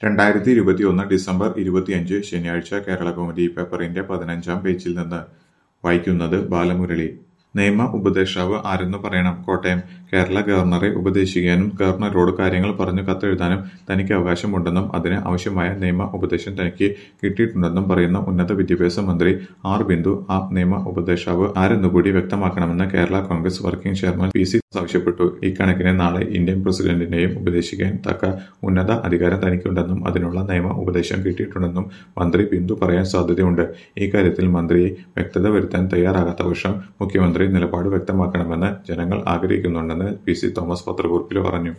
രണ്ടായിരത്തി ഇരുപത്തിയൊന്ന് ഡിസംബർ ഇരുപത്തിയഞ്ച് ശനിയാഴ്ച കേരളകൗമുദി പേപ്പറിന്റെ പതിനഞ്ചാം പേജിൽ നിന്ന് വായിക്കുന്നത് ബാലമുരളി നിയമ ഉപദേഷ്ടാവ് ആരെന്ന് പറയണം കോട്ടയം കേരള ഗവർണറെ ഉപദേശിക്കാനും ഗവർണറോട് കാര്യങ്ങൾ പറഞ്ഞു കത്തെഴുതാനും തനിക്ക് അവകാശമുണ്ടെന്നും അതിന് ആവശ്യമായ നിയമ ഉപദേശം തനിക്ക് കിട്ടിയിട്ടുണ്ടെന്നും പറയുന്ന ഉന്നത വിദ്യാഭ്യാസ മന്ത്രി ആർ ബിന്ദു ആ നിയമ ഉപദേഷ്ടാവ് ആരെന്നുകൂടി വ്യക്തമാക്കണമെന്ന് Kerala Congress working chairman P C ആവശ്യപ്പെട്ടു ഇക്കണക്കിന് നാളെ ഇന്ത്യൻ പ്രസിഡന്റിനെയും ഉപദേശിക്കാൻ തക്ക ഉന്നത അധികാരം തനിക്കുണ്ടെന്നും അതിനുള്ള നിയമ ഉപദേശം കിട്ടിയിട്ടുണ്ടെന്നും മന്ത്രി ബിന്ദു പറയാൻ സാധ്യതയുണ്ട് ഇക്കാര്യത്തിൽ മന്ത്രിയെ വ്യക്തത വരുത്താൻ തയ്യാറാകാത്ത പക്ഷം മുഖ്യമന്ത്രി നിലപാട് വ്യക്തമാക്കണമെന്ന് ജനങ്ങൾ ആഗ്രഹിക്കുന്നുണ്ടെന്ന് പി സി തോമസ് പത്രക്കുറിപ്പിൽ പറഞ്ഞു